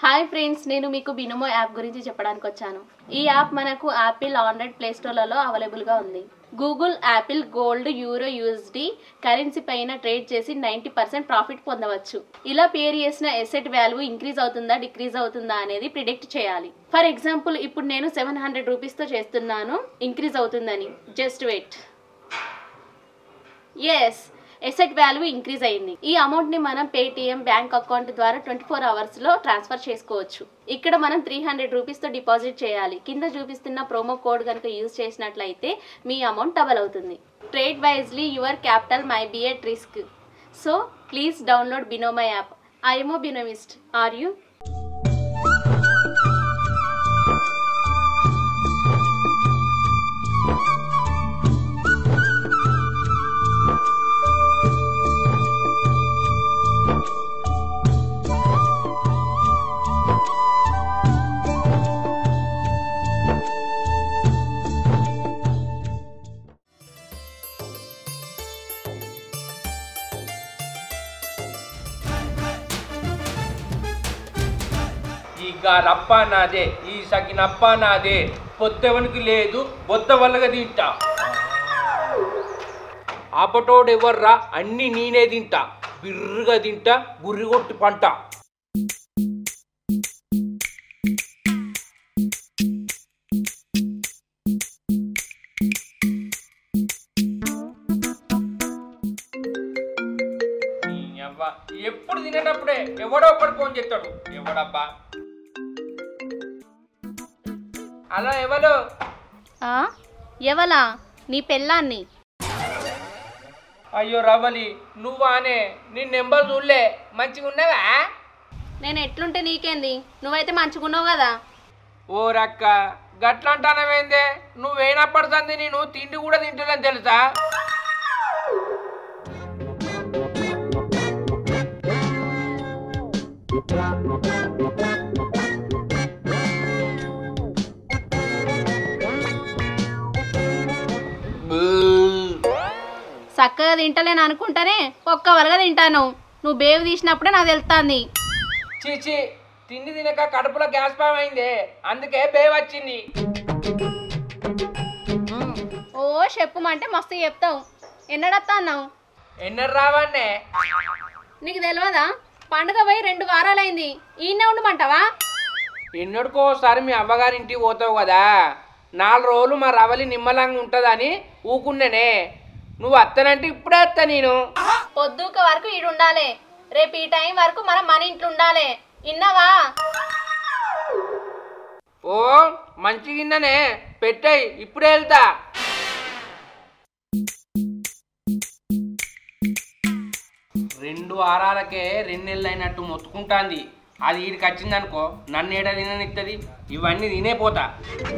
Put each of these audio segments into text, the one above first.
Hi friends నేను మీకు Binomo app గురించి చెప్పడానికి వచ్చాను ఈ యాప్ మనకు యాపిల్ ఆండ్రాయిడ్ ప్లే స్టోర్లలో అవైలబుల్గా ఉంది Google Apple gold euro USD currency పైన ట్రేడ్ చేసి నైంటీ పర్సెంట్ ప్రాఫిట్ పొందవచ్చు ఇలా పేరు చేసిన ఎసెట్ వాల్యూ ఇంక్రీజ్ అవుతుందా డిక్రీజ్ అవుతుందా అనేది ప్రిడిక్ట్ చేయాలి ఫర్ ఎగ్జాంపుల్ ఇప్పుడు నేను సెవెన్ హండ్రెడ్ రూపీస్తో చేస్తున్నాను ఇంక్రీజ్ అవుతుందని just wait yes asset value increase అయింది ఈ అమౌంట్ ని మనం పేటిఎం బ్యాంక్ అకౌంట్ ద్వారా ట్వంటీ ఫోర్ అవర్స్ లో ట్రాన్స్ఫర్ చేసుకోవచ్చు ఇక్కడ మనం త్రీ హండ్రెడ్ రూపీస్ తో డిపాజిట్ చేయాలి కింద చూపిస్తున్న ప్రోమో కోడ్ కనుక యూజ్ చేసినట్లయితే మీ అమౌంట్ డబల్ అవుతుంది trade wisely your capital may be at risk so please download Binomo app ఐఎమ్ఓ బినోమిస్ట్ ఆర్ యూ ఈ గారప్ప నాదే ఈ సగినప్ప నాదే పొత్తెవనికి లేదు బొత్త వల్లగా తింటా ఆపటోడు ఎవర్రా అన్ని నేనే తింటా బిర్రుగా తింటా గుర్రి కొట్టి పంట ఈ యవ్వ, ఎప్పుడు తినేటప్పుడే ఎవడో ఒకడు ఫోన్ చేస్తాడు ఎవడబ్బా అలా ఎవరు ఎవలా నీ పెళ్ళాన్ని అయ్యో రవ్వలి నువ్వానే నీ నెంబర్ చూడలే మంచిగా ఉన్నావా నేను ఎట్లుంటే నీకేంది నువ్వైతే మంచుకున్నావు కదా ఓ రక్క గట్ల అంటానవేందే నువ్వేనప్పటిసంది నేను తిండి కూడా తింటున్నాను తెలుసా చక్కగా తింటలేను అనుకుంటానే ఒక్క వరగా తింటాను నువ్వు బేవు తీసినప్పుడే నాకు తెలుస్తుంది చీచి తిండి తినక కడుపులో గ్యాస్ ఫామ్ అయిందే అందుకే బే వచ్చింది ఓ చెప్పుమంటే మస్తు చెప్తావు ఎన్నడత్తా అన్నావు ఎన్నరు రావన్నే నీకు తెలియదా పండుగ పోయి రెండు వారాలైంది ఈయనే ఉండమంటావా ఎన్నడుకోసారి మీ అవ్వగారింటికి పోతావు కదా నాలుగు రోజులు మా రవలి నిమ్మలంగా ఉంటుందని ఊకున్నానే నువ్వు అత్తనంటే ఇప్పుడే వస్తా నేను పొద్దుక వరకు ఈడు ఉండాలి రేపు ఈ టైం వరకు మనం మన ఇంట్లో ఉండాలి ఇన్నావా ఓ మంచి గిన్నెనే పెట్టాయి ఇప్పుడే వెళ్తా రెండు వారాలకే రెండు నెలలు అయినట్టు మొత్తుకుంటాంది అది వీడికి వచ్చిందనుకో నన్ను ఏడా తిననిస్తుంది ఇవన్నీ తినే పోతా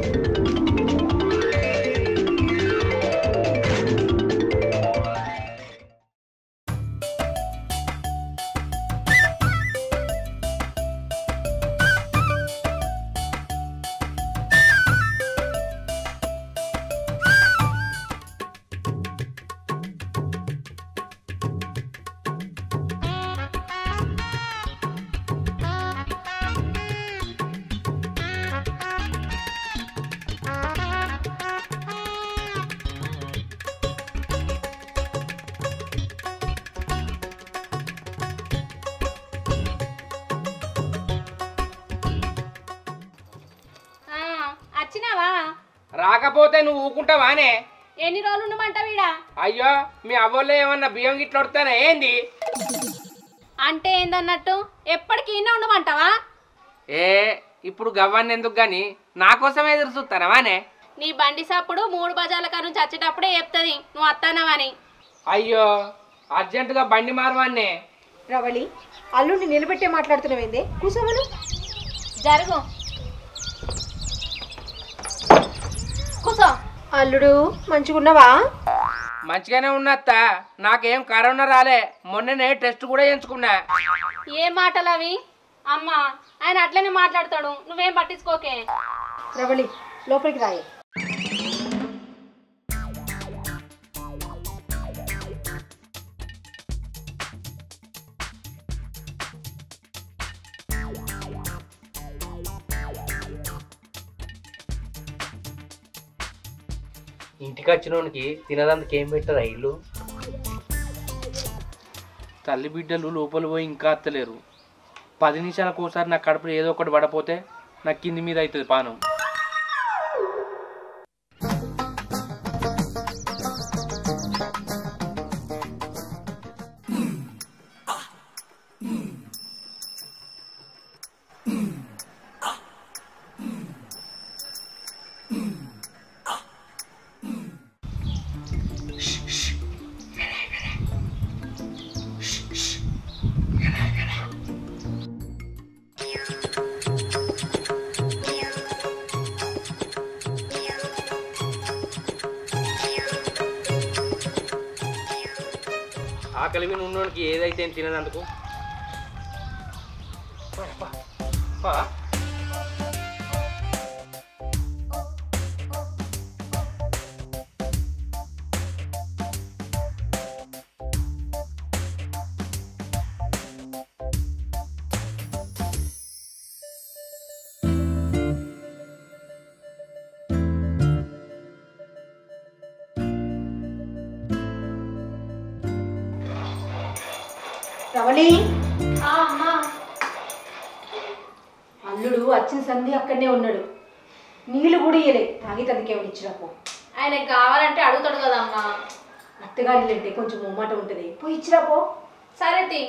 ఆ, వచ్చినావా రాకపోతే నువ్వు ఊకుంటావానే ఎన్ని రోజులు ఉండమంటావు ఈడ అయ్యో మీ అవ్వలో ఏమన్నా బియ్యం గిట్ల వస్తానా ఏంది అంటే ఏందన్నట్టు ఎప్పటికీ ఈయన ఉండమంటావా ఏ ఇప్పుడు గవ్వన్ని ఎందుకు గాని నా కోసమే ఎదురు చూస్తానవానే నీ బండి సప్పుడు మూడు బజార్ల కాడ నుంచి వచ్చేటప్పుడే చెప్తుంది నువ్వు వస్తానవని అయ్యో అర్జెంటుగా బండి మారవాన్నే రవళి అల్లుడిని నిలబెట్టే మాట్లాడుతున్నావేందే కూసోమను జరుగు కూసో అల్లుడు మంచిగున్నావా మంచిగానే ఉన్నత్త నాకేం కరోనా రాలే మొన్ననే టెస్ట్ కూడా చేయించుకున్నా ఏ మాటలు అవి అమ్మా ఆయన అట్లనే మాట్లాడతాడు నువ్వేం పట్టించుకోకే రవళి లోపలికి రాయి ఇంటికి వచ్చినోనికి తినడానికి ఏం పెట్టరా ఇల్లు తల్లి బిడ్డలు లోపల పోయి ఇంకా అత్తలేరు పది నిమిషాలకు ఒకసారి నా కడుపులో ఏదో ఒకటి పడపోతే నాకు కింది మీద అవుతుంది పానం ఆకలి మీద ఉన్నోనికి ఏదైతే ఏం తినదందుకు పా, పా. రవళి ఆ, అమ్మా అల్లుడు వచ్చిన సంధి అక్కడనే ఉన్నాడు నీళ్ళు కూడా ఇయ్యలే తాగి తనకేమైనా ఇచ్చిరాపో ఆయనకు కావాలంటే అడుగుతాడు కదా అమ్మా అత్తగారి అంటే కొంచెం మొమ్మాట ఉంటుంది పోయి ఇచ్చిరాపో సరే తి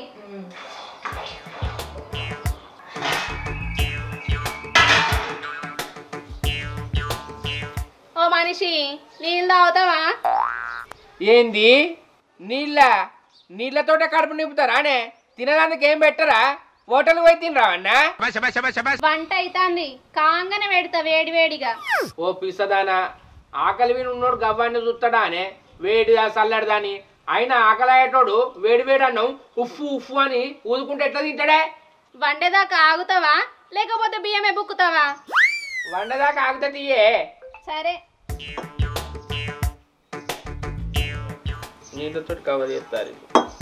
ఓ మనిషి నీళ్ళు తాగుతావా ఏంది నీళ్ళ నీళ్ళతోటే కడుపు నింపుతారా అనే తినడానికి ఏం పెట్టరా హోటల్కి పోయి తినరా అన్నా వంట అయితాంది కాంగనే పెడతా వేడి వేడిగా ఓ పిసదానా ఆకలి మీద ఉన్నోడు గవ్వాన్ని చూస్తాడా అనే వేడిదా చల్లడిదా అని అయినా ఆకలి అయ్యేటోడు వేడి వేడి అన్నం ఉఫ్ఫు ఉఫ్ఫు అని ఊదుకుంటే ఎట్లా తింటాడే వండేదాకా ఆగుతావా లేకపోతే బియ్యమే బుక్కుతావా వండదాకా ఆగితే తీయే సరే నీళ్ళతో కవర్ చేస్తారు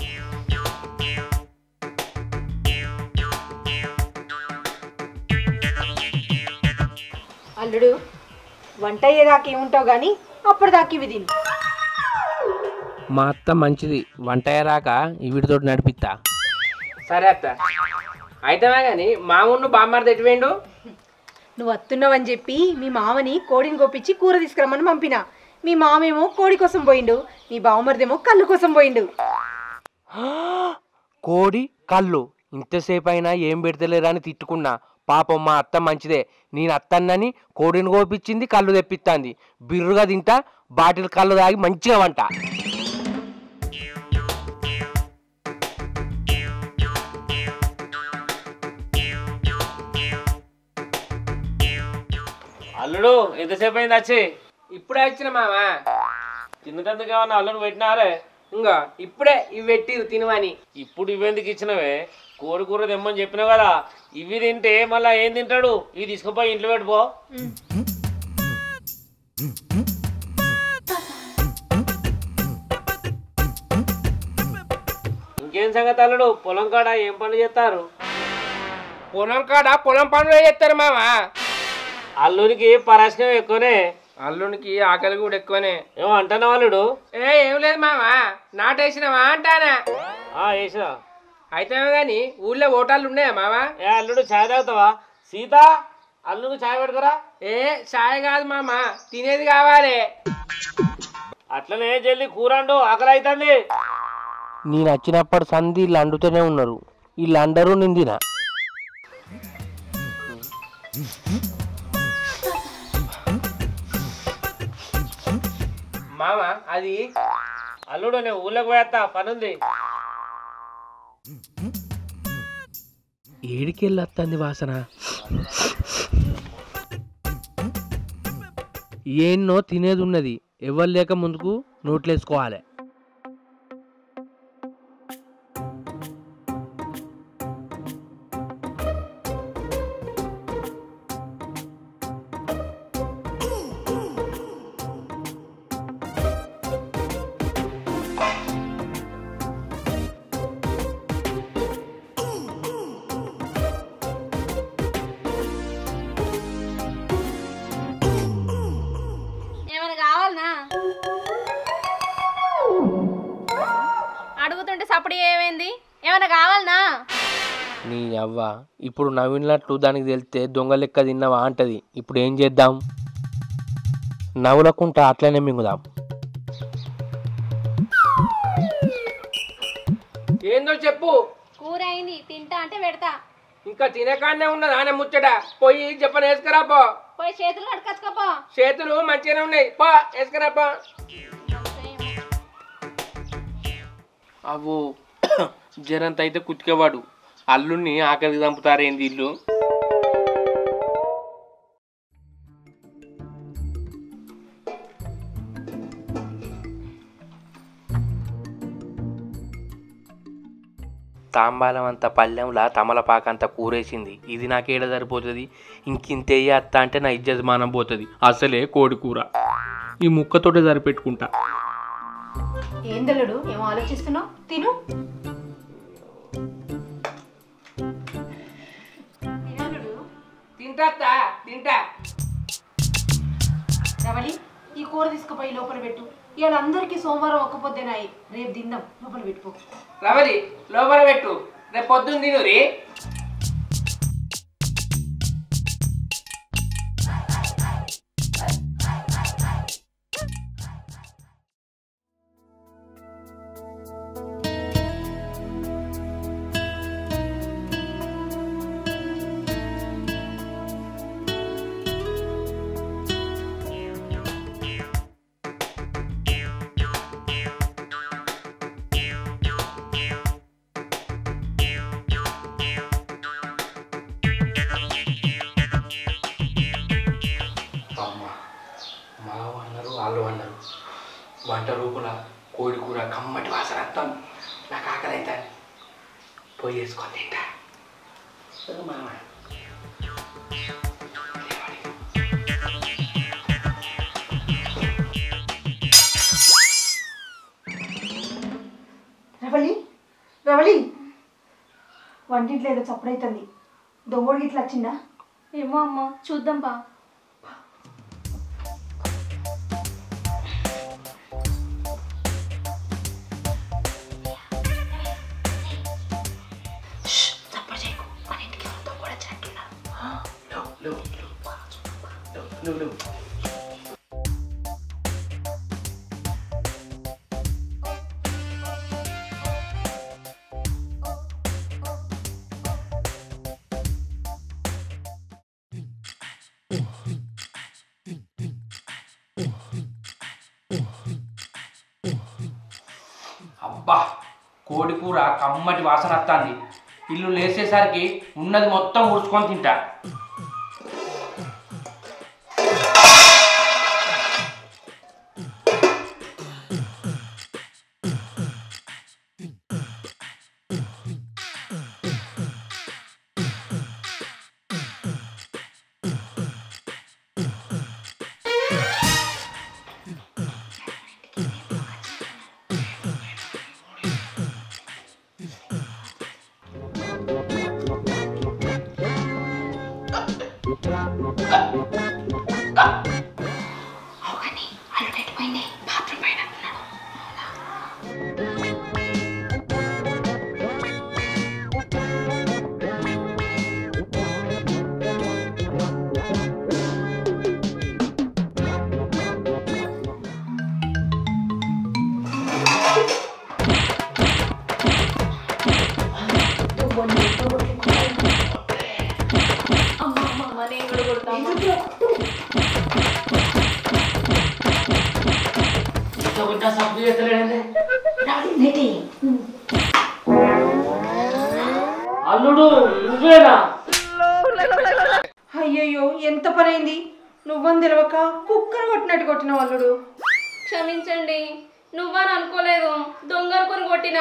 అల్లుడు వంట అయ్యేదాకా ఏముంటావు కానీ అప్పటిదాకా ఇవి తిను మా అత్త మంచిది వంట అయ్యారాక వీటితో నడిపిస్తా సరే అత్త అయితేమే కానీ మామూలు బామ్మారు తెచ్చిపోయిండు నువ్వు వస్తున్నావని చెప్పి మీ మామని కోడిని కోపించి కూర తీసుకురమ్మని పంపిన మీ మామేమో కోడి కోసం పోయిండు మీ బావమరిదేమో కళ్ళు కోసం పోయిండు కోడి కళ్ళు ఇంతసేపు అయినా ఏం పెడతలేరా అని తిట్టుకున్నా పాపం మా అత్త మంచిదే నేను అత్తన్నని కోడిని కోపించింది కళ్ళు తెప్పిస్తాంది బిర్రుగా తింటా బాటిల్ కళ్ళు తాగి మంచిగా వంట అల్లుడు ఎంతసేపు అయింది వచ్చి ఇప్పుడే వచ్చిన మామా తిన్నటందుకు ఏమన్నా అల్లుడు పెట్టినారే ఇంకా ఇప్పుడే ఇవి పెట్టి తినవని ఇప్పుడు ఇవెందుకు ఇచ్చినవే కోడి కూర తెమ్మని చెప్పినావు కదా ఇవి తింటే మళ్ళా ఏం తింటాడు ఇవి తీసుకుపోయి ఇంట్లో పెట్టుకో ఇంకేం సంగతి అల్లుడు పొలం కాడ ఏం పనులు చేస్తారు పొలం కాడ పొలం పనులు చేస్తారు మామా అల్లునికి పరాశకం ఎక్కువనే అల్లునికి ఆకలి కూడా ఎక్కువనే ఏమో అంటున్నావు అల్లుడు ఏ ఏం లేదు మామా నాటేసినవా అంటానా ఆ వేసినా అయితే కానీ ఊళ్ళో ఓటాలు ఉన్నాయా మామా ఏ అల్లుడు ఛాయ్ తాగుతావా సీత అల్లుడు ఛాయ్ పెడకరా ఏ చాయ్ కాదు మామా తినేది కావాలి అట్లనే జల్ది కూరండు ఆకలి అవుతుంది నేను వచ్చినప్పుడు సంధి వీళ్ళు అండుతూనే ఉన్నారు వీళ్ళు అందరూ నిందిన మామ అది అల్లుడు నేను ఊళ్ళోకి పోయేస్తా పనుంది ఏడికెళ్ళి వస్తుంది వాసన ఏన్నో తినేది ఉన్నది ఎవరు లేక ముందుకు నోట్లేసుకోవాలి ఏమైనా కావాలనా ఇంకేమైనా కావాలనా నీ అవ్వ ఇప్పుడు నవ్వినట్లు దానికి తెలిస్తే దొంగ లెక్క తిన్నావా అంటది ఇప్పుడు ఏం చేద్దాం నవ్వులకుంటా అట్లనే మింగుదాం ఏందో చెప్పు కూర అయింది తింటా అంటే పెడతా ఇంకా తినకానే ఉన్నది ఆనే ముచ్చట పోయి చెప్పని వేసుకురా పో పోయి చేతులు కడుకొచ్చుకోపో చేతులు మంచిగానే ఉన్నాయి పో వేసుకురా పో అవు జరంత అయితే కుతికేవాడు అల్లుడిని ఆకలికి చంపుతారేంది ఇల్లు తాంబాలం అంత పల్లెంలా తమలపాకంత కూరేసింది ఇది నాకేడ సరిపోతుంది ఇంకింతేయ అత్త అంటే నా ఇజ్జతమానం పోతుంది అసలే కోడి కూర ఈ ముక్కతోటే సరిపెట్టుకుంటా ఏందల్లుడు ఏమో ఆలోచిస్తున్నావు తిను తినల్లుడు తింటా తింటా రవళి ఈ కూర తీసుకుపోయి లోపల పెట్టు ఇవాళ అందరికీ సోమవారం ఒక్క పొద్దునాయి రేపు తిందాం లోపల పెట్టుకో రవలి లోపల పెట్టు రేపు పొద్దున్న తిను రే అమ్మ మావ అన్నారు వాళ్ళు అన్నారు వంట రూపుల కోడి కూర కమ్మటి వాసన వస్తాం నాకు ఆకలి అవుతాను పోయి వేసుకొని తింటా ఓ మామ లేవాలి. రవళి రవళి వంటింట్లో ఏదో చప్పుడైతుంది దొంగోడికి ఇట్లా వచ్చిందా ఏమో అమ్మ చూద్దాం పా లేవు, లేవు, లేవు. లేవు, లేవు, లేవు. అబ్బా కోడి కూర కమ్మటి వాసన వస్తుంది ఇల్లు లేచేసరికి ఉన్నది మొత్తం ఉడుచుకొని తింటా అల్లుడు నువ్వేనా అయ్యయ్యో ఎంత పని అయింది నువ్వని తెలవక కుక్కను కొట్టినట్టు కొట్టిన వాళ్ళుడు క్షమించండి నువ్వని అనుకోలేదు దొంగ అనుకొని కొట్టినా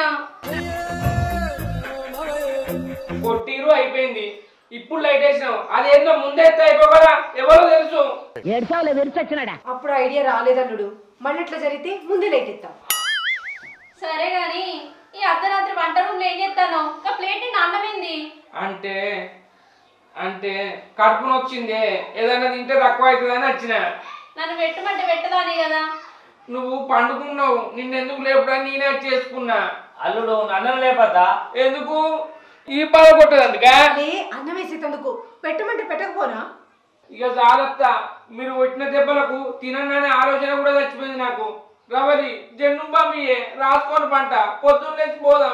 కొట్టిరు అయిపోయింది ఇప్పుడు లైట్ వేసినావు అదేందో ముందే ఎత్తే అయిపో కదా ఎవరో తెలుసు అప్పుడు ఐడియా రాలేదల్లుడు మళ్ళీ ఇట్లా జరిగితే ముందే లైట్ ఇస్తాం సరే గాని ఈ అర్ధరాత్రి వంట రూమ్ లో ఏం చేస్తాను ఒక ప్లేట్ నిండా అన్నమైంది అంటే అంటే కడుపున వచ్చింది ఏదైనా తింటే తక్కువ అవుతుందని వచ్చిన నన్ను పెట్టమంటే పెట్టదాని కదా నువ్వు పండుకున్నావు నిన్నెందుకు లేపుడా నేనే వచ్చి చేసుకున్నా అల్లుడు నన్ను లేపద్దా ఎందుకు ఈ బాధ కొట్టదందుకా లే అన్నం వేసేటందుకు పెట్టమంటే పెట్టకపోనా ఇక చాలత్తా మీరు కొట్టిన దెబ్బలకు తినననే ఆలోచన కూడా చచ్చిపోయింది నాకు రవలి జన్ను బామియే రాసుకొని పంట పొద్దున్న లేచి పోదాం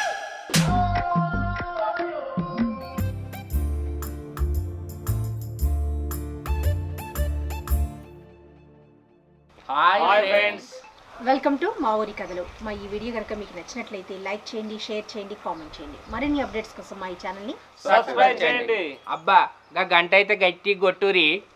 హాయ్ ఫ్రెండ్స్ వెల్కమ్ టు మా ఊరి కథలు మా ఈ వీడియో కనుక మీకు నచ్చినట్లయితే లైక్ చేయండి షేర్ చేయండి కామెంట్ చేయండి మరిన్ని అప్డేట్స్ కోసం మా ఈ ఛానల్ని సబ్స్క్రైబ్ చేయండి అబ్బా గా గంట అయితే గట్టి కొట్టురి